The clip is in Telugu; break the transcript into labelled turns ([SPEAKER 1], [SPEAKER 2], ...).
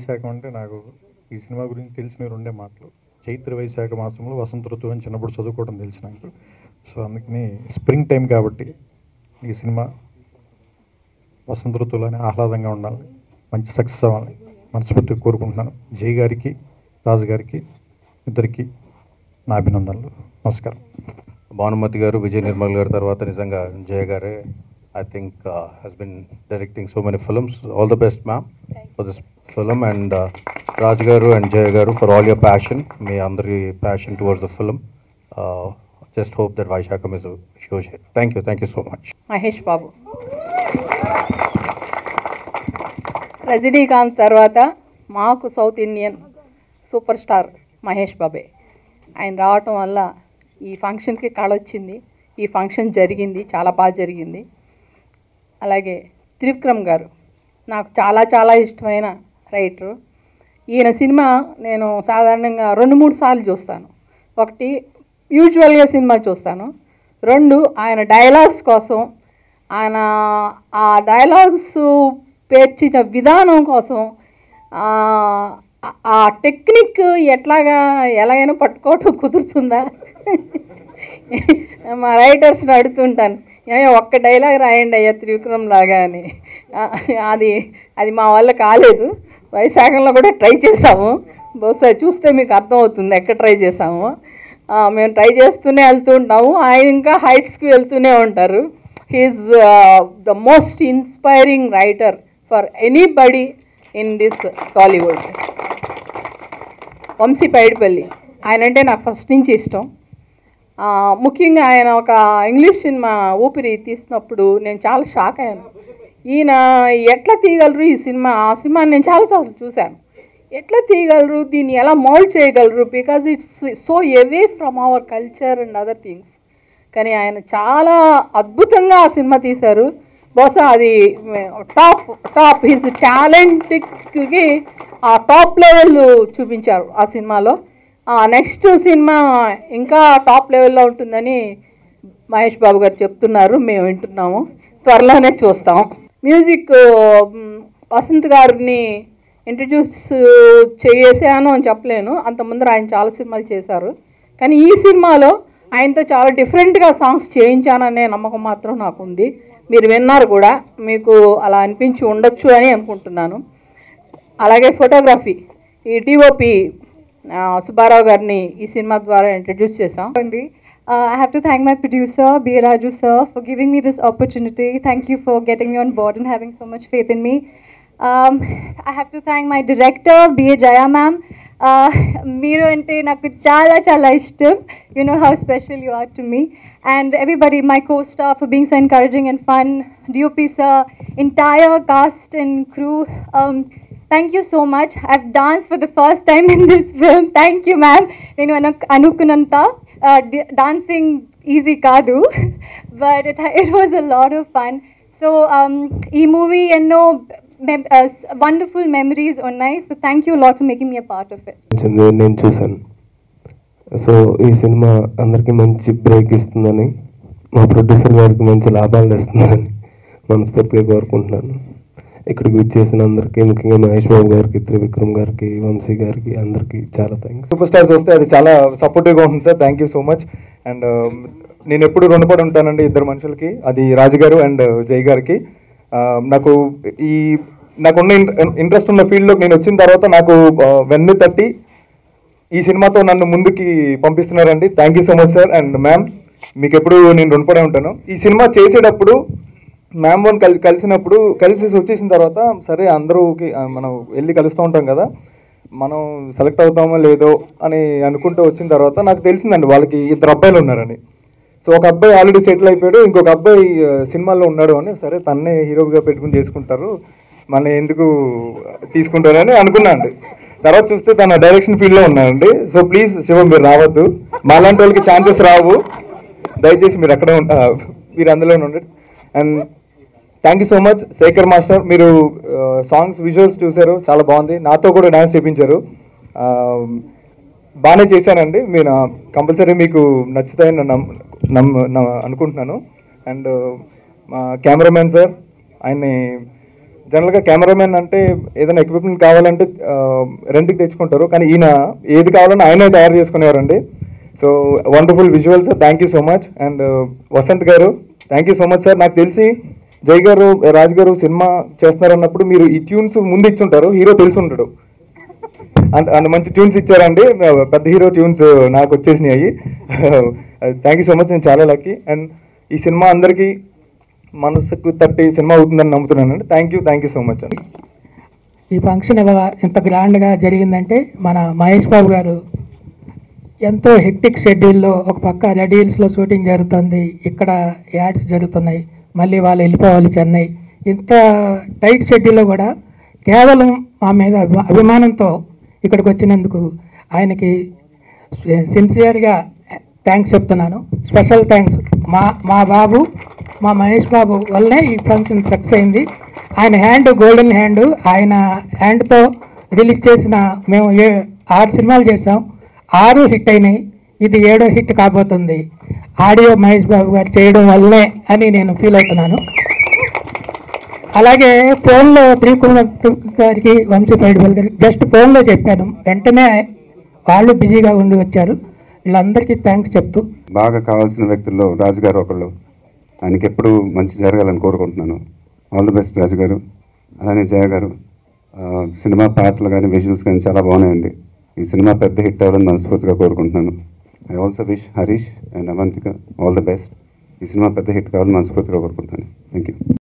[SPEAKER 1] వైశాఖం అంటే నాకు ఈ సినిమా గురించి తెలిసిన రెండే మాటలు చైత్ర వైశాఖ మాసంలో వసంత ఋతువు అని చిన్నప్పుడు చదువుకోవడం తెలిసి నాకు సో అందుకని స్ప్రింగ్ టైం కాబట్టి ఈ సినిమా వసంత ఋతువులోనే ఆహ్లాదంగా ఉండాలి మంచి సక్సెస్ అవ్వాలని మనస్ఫూర్తిగా కోరుకుంటున్నాను జై గారికి రాజు గారికి ఇద్దరికి నా అభినందనలు నమస్కారం
[SPEAKER 2] భానుమతి గారు విజయ్ నిర్మల్ గారి తర్వాత నిజంగా జయ గారే I think he's been directing so many films all the best ma'am for this film and Raj గారు అండ్ జయ గారు ఫర్ ఆల్ యువర్ ప్యాషన్ మీ అందరి passion towards the film just hope that Vaishakham is shows thank you thank you so much
[SPEAKER 3] Mahesh Babu Rajinikanth తర్వాత మాకు South Indian super star Mahesh బాబే ఆయన రావటం వల్ల ఈ ఫంక్షన్కి కళ వచ్చింది ఈ ఫంక్షన్ జరిగింది చాలా బాగా జరిగింది అలాగే త్రివిక్రమ్ గారు నాకు చాలా చాలా ఇష్టమైన రైటరు ఈయన సినిమా నేను సాధారణంగా రెండు మూడు సార్లు చూస్తాను ఒకటి యూజువల్గా సినిమా చూస్తాను రెండు ఆయన డైలాగ్స్ కోసం ఆయన ఆ డైలాగ్స్ పేర్చిన విధానం కోసం ఆ, ఆ టెక్నిక్ ఎట్లాగా ఎలాగైనా పట్టుకోవటం కుదురుతుందా మా రైటర్స్ని అడుగుతుంటాను ఏ ఒక్క డైలాగ్ రాయండి అయ్యా త్రివిక్రమ్ లాగా అని ఆ, అది అది మా వల్ల కాలేదు వైశాఖంలో కూడా ట్రై చేసాము బహుశా చూస్తే మీకు అర్థమవుతుంది ఎక్కడ ట్రై చేసాము ఆ, మేము ట్రై చేస్తూనే వెళ్తూ ఉంటాము ఆయన ఇంకా హైట్స్కి వెళ్తూనే ఉంటారు he's the most inspiring writer for anybody in this Tollywood Vamshi Paidipally ఆయన అంటే నాకు ఫస్ట్ నుంచి ఇష్టం ఆ, ముఖ్యంగా ఆయన ఒక ఇంగ్లీష్ సినిమా ఊపిరి తీసినప్పుడు నేను చాలా షాక్ అయ్యాను ఈయన ఎట్లా తీయగలరు ఈ సినిమా ఆ సినిమా నేను చాలా సార్లు చూశాను ఎట్లా తీయగలరు దీన్ని ఎలా మౌల్డ్ చేయగలరు because it's so away from our culture and other things కానీ ఆయన చాలా అద్భుతంగా ఆ సినిమా తీశారు బహుశా అది టాప్ టాప్ హిజ్ టాలెంట్కి ఆ టాప్ లెవెల్ చూపించారు ఆ సినిమాలో నెక్స్ట్ సినిమా ఇంకా టాప్ లెవెల్లో ఉంటుందని మహేష్ బాబు గారు చెప్తున్నారు మేము వింటున్నాము త్వరలోనే చూస్తాం మ్యూజిక్ మ్, వసంత్ గారిని ఇంట్రడ్యూస్ చేసాను అని చెప్పలేను అంత ముందర ఆయన చాలా సినిమాలు చేశారు కానీ ఈ సినిమాలో ఆయనతో చాలా డిఫరెంట్గా సాంగ్స్ చేయించాననే నమ్మకం మాత్రం నాకు ఉంది మీరు విన్నారు కూడా మీకు అలా అనిపించి ఉండొచ్చు అని అనుకుంటున్నాను అలాగే ఫోటోగ్రఫీ ఈ డిఓపి సుబ్బారావు గారిని ఈ సినిమా ద్వారా ఇంట్రడ్యూస్ చేసాం
[SPEAKER 4] ఉంది. Uh, I have to thank my producer, B. Raju sir, for giving me this opportunity. Thank you for getting me on board and having so much faith in me. Um, I have to thank my director, B. A. Jaya ma'am. Uh, మీరు అంటే నాకు చాలా చాలా ఇష్టం you know how special you are to me and everybody my co star for being so encouraging and fun DOP sir entire cast and crew thank you so much I dance for the first time in this film thank you ma'am నేను అను అనుకున్నంత డాన్సింగ్ ఈజీ కాదు but it it was a lot of fun so ఈ మూవీ ఎన్నో వండర్ఫుల్ మెమరీస్ ఉన్నాయి so thank you lot for making me a part of it
[SPEAKER 5] వచ్చింది నేను చూశాను సో ఈ సినిమా అందరికీ మంచి బ్రేక్ ఇస్తుందని మా ప్రొడ్యూసర్ గారికి మంచి లాభాలు తెస్తుందని మనస్ఫూర్తిగా కోరుకుంటున్నాను ఇక్కడికి విచ్చేసిన అందరికీ ముఖ్యంగా మహేష్ బాబు గారికి త్రివిక్రమ్ గారికి వంశీ గారికి అందరికీ చాలా థ్యాంక్స్
[SPEAKER 6] సూపర్ స్టార్స్ వస్తే అది చాలా సపోర్టివ్గా ఉంటుంది sir thank you so much and నేను ఎప్పుడు రుణపడి ఉంటానండి ఇద్దరు మనుషులకి అది రాజు గారు అండ్ జై గారికి ఆ, నాకు ఈ నాకున్న ఇంట్రెస్ట్ ఉన్న ఫీల్డ్లోకి నేను వచ్చిన తర్వాత నాకు ఆ, వెన్ను తట్టి ఈ సినిమాతో నన్ను ముందుకి పంపిస్తున్నారండి thank you so much sir and ma'am మీకు ఎప్పుడు నేను రుణపడే ఉంటాను ఈ సినిమా చేసేటప్పుడు మ్యామ్ వన్ కలి కలిసినప్పుడు కలిసి వచ్చేసిన తర్వాత సరే అందరూకి ఆ, మనం వెళ్ళి కలుస్తూ ఉంటాం కదా మనం సెలెక్ట్ అవుతామో లేదో అని అనుకుంటూ వచ్చిన తర్వాత నాకు తెలిసిందండి వాళ్ళకి ఇద్దరు అబ్బాయిలు ఉన్నారని సో ఒక అబ్బాయి ఆల్రెడీ సెటిల్ అయిపోయాడు ఇంకొక అబ్బాయి ఆ, సినిమాలో ఉన్నాడు అని సరే తన్నే హీరోగా పెట్టుకుని చేసుకుంటారు మన ఎందుకు తీసుకుంటారని అనుకున్నా అండి తర్వాత చూస్తే తన డైరెక్షన్ ఫీల్డ్లో ఉన్నారండి సో ప్లీజ్ శివ మీరు రావద్దు మాలాంటి వాళ్ళకి ఛాన్సెస్ రావు దయచేసి మీరు అక్కడే ఉంటా మీరు అందులోనే ఉండండి and thank you so much Shekhar master మీరు సాంగ్స్ విజువల్స్ చూశారు చాలా బాగుంది నాతో కూడా డ్యాన్స్ చేయించారు ఆ, బాగానే చేశానండి మీరు కంపల్సరీ మీకు నచ్చుతాయని నేను నమ్ నమ్- న- అనుకుంటున్నాను అండ్ మా కెమెరామెన్ సార్ ఆయన్ని జనరల్గా కెమెరామెన్ అంటే ఏదైనా ఎక్విప్మెంట్ కావాలంటే రెంట్కి తెచ్చుకుంటారు కానీ ఈయన ఏది కావాలన్నా ఆయనే తయారు చేసుకునేవారండి so wonderful visuals sir thank you so much and Vasanth గారు thank you so much sir నాకు తెలిసి జై గారు రాజ్ గారు సినిమా చేస్తున్నారన్నప్పుడు మీరు ఈ ట్యూన్స్ ముందు ఇచ్చుంటారు హీరో తెలిసి ఉంటాడు అంత అంత మంచి ట్యూన్స్ ఇచ్చారండి పెద్ద హీరో ట్యూన్స్ నాకు వచ్చేసినాయి థ్యాంక్ యూ సో మచ్ నేను చాలా లక్కీ అండ్ ఈ సినిమా అందరికీ మనసుకు తట్టి సినిమా అవుతుందని నమ్ముతున్నానండి thank you thank you so much అండి
[SPEAKER 7] ఈ ఫంక్షన్ ఇవాళ ఇంత గ్రాండ్గా జరిగిందంటే మన మహేష్ బాబు గారు ఎంతో హెక్టిక్ షెడ్యూల్లో ఒక పక్క రెడ్ హిల్స్లో షూటింగ్ జరుగుతుంది ఇక్కడ యాడ్స్ జరుగుతున్నాయి మళ్ళీ వాళ్ళు వెళ్ళిపోవాలి చెన్నై ఇంత టైట్ షెడ్యూల్లో కూడా కేవలం మా మీద అభి- అభిమానంతో ఇక్కడికి వచ్చినందుకు ఆయనకి సిన్సియర్గా థ్యాంక్స్ చెప్తున్నాను స్పెషల్ థ్యాంక్స్ మా మా బాబు మా మహేష్ బాబు వల్లనే ఈ ఫంక్షన్ సక్సెస్ అయింది ఆయన హ్యాండ్ గోల్డెన్ హ్యాండ్ ఆయన హ్యాండ్తో రిలీజ్ చేసిన మేము ఏ ఆరు సినిమాలు చేసాం ఆరు హిట్ అయినాయి ఇది ఏడో హిట్ కాబోతుంది ఆడియో మహేష్ బాబు గారు చేయడం వల్లనే అని నేను ఫీల్ అవుతున్నాను అలాగే ఫోన్లో త్రికుమార్ గారికి వంశీ పైడిపల్లి గారికి జస్ట్ ఫోన్లో చెప్పాను వెంటనే వాళ్ళు బిజీగా ఉండి వచ్చారు వీళ్ళందరికీ థ్యాంక్స్ చెప్తూ
[SPEAKER 8] బాగా కావాల్సిన వ్యక్తుల్లో రాజు గారు ఒకళ్ళు ఆయనకి ఎప్పుడూ మంచి జరగాలని కోరుకుంటున్నాను ఆల్ ది బెస్ట్ రాజు గారు అలానే జయ గారు ఆ, సినిమా పాటలు కానీ విజువల్స్ కానీ చాలా బాగున్నాయండి ఈ సినిమా పెద్ద హిట్ అవ్వాలని మనస్ఫూర్తిగా కోరుకుంటున్నాను I also wish Harish and Avantika all the best ఈ సినిమా పెద్ద హిట్ కావాలని మనస్ఫూర్తిగా కోరుకుంటున్నాను థ్యాంక్ యూ